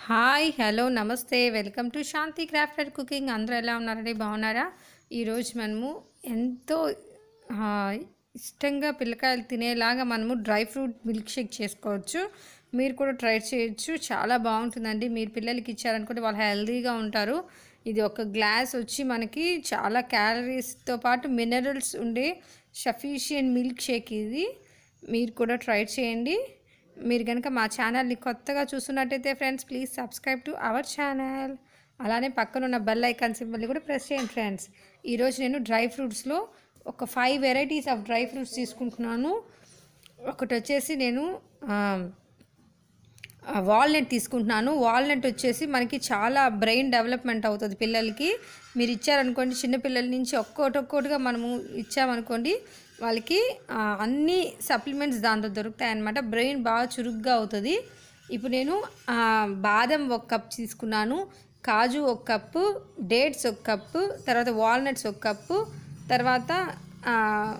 Hi hello నమస్తే welcome to Shanti crafted cooking అందరూ ఎలా ఉన్నారండి బాగున్నారా ఈరోజు మనము ఎంతో ఆ, ఇష్టంగా పిల్లకాయలు తినేలాగా మనము డ్రై ఫ్రూట్ మిల్క్ షేక్ చేసుకోవచ్చు మీరు కూడా ట్రై చేయొచ్చు చాలా బాగుంటుందండి మీరు పిల్లలకి ఇచ్చారనుకుంటే వాళ్ళు హెల్తీగా ఉంటారు ఇది ఒక గ్లాస్ వచ్చి మనకి చాలా క్యాలరీస్తో పాటు మినరల్స్ ఉండే సఫిషియంట్ మిల్క్ షేక్ ఇది మీరు కూడా ట్రై చేయండి మీరు కనుక మా ఛానల్ని కొత్తగా చూస్తున్నట్టయితే friends please subscribe to our channel అలానే పక్కన ఉన్న బెల్ ఐకాన్ సింబల్ని కూడా ప్రెస్ చేయండి ఫ్రెండ్స్ ఈరోజు నేను డ్రై ఫ్రూట్స్లో ఒక five varieties of dry fruits తీసుకుంటున్నాను ఒకటి వచ్చేసి నేను ఆ, వాల్నట్ తీసుకుంటున్నాను వాల్నట్ వచ్చేసి మనకి చాలా బ్రెయిన్ డెవలప్మెంట్ అవుతుంది పిల్లలకి మీరు ఇచ్చారనుకోండి చిన్నపిల్లల నుంచి ఒక్కోటి ఒక్కోటిగా మనము ఇచ్చామనుకోండి వాళ్ళకి ఆ, అన్ని సప్లిమెంట్స్ దాంట్లో దొరుకుతాయి అన్నమాట బ్రెయిన్ బాగా చురుగ్గా అవుతుంది ఇప్పుడు నేను ఆ, బాదం ఒక కప్ తీసుకున్నాను కాజు ఒక కప్పు డేట్స్ ఒక కప్పు తర్వాత వాల్నట్స్ ఒక కప్పు తర్వాత ఆ,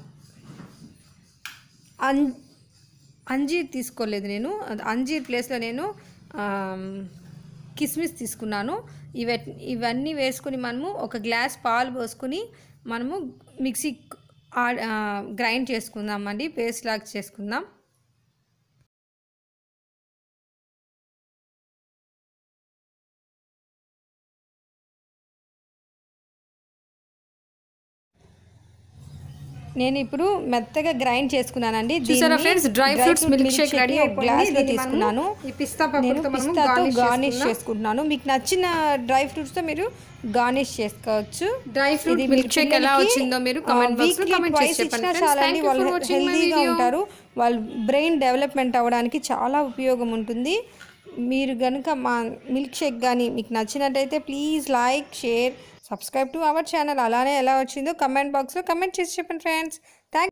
అన్ అంజీర్ తీసుకోలేదు నేను అంజీర్ ప్లేస్లో నేను ఆమ్, కిస్మిస్ తీసుకున్నాను ఇవ ఇవన్నీ వేసుకుని మనము ఒక గ్లాస్ పాలు పోసుకుని మనము మిక్సీ గ్రైండ్ చేసుకుందాం అండి పేస్ట్ లాగా చేసుకుందాం నేను ఇప్పుడు మెత్తగా గ్రైండ్ చేసుకున్నానండి చూసారా దీన్ని friends dry fruits milkshake shake ready ని ఒక గ్లాస్ లో తీసుకున్నాను ఈ పిస్తా నేను పప్పుతో మనము పిస్తాతో garnish గార్నిష్ చేసుకుందాం. చేసుకుంటున్నాను మీకు నచ్చిన డ్రై ఫ్రూట్స్ తో మీరు గార్నిష్ చేసుకోవచ్చు డ్రై ఫ్రూట్ ఇది మిల్క్ మీ షేక్ ఎలా పిల్లలకి, వచ్చిందో మీరు ఆ, కామెంట్ బాక్స్ లో weekly కామెంట్ twice చేసి చెప్పండి ఇచ్చినా ఫ్రెండ్స్ చాలండి థాంక్యూ వాళ్ళు ఫర్ వాచింగ్ మై హెల్తీగా వీడియో ఉంటారు వాళ్ళ బ్రెయిన్ డెవలప్మెంట్ అవ్వడానికి చాలా ఉపయోగం ఉంటుంది మీరు కనుక మా మిల్క్ షేక్ కానీ మీకు నచ్చినట్టయితే please like share subscribe to our channel అలానే ఎలా వచ్చిందో కమెంట్ బాక్స్లో కమెంట్ చేసి చెప్పండి ఫ్రెండ్స్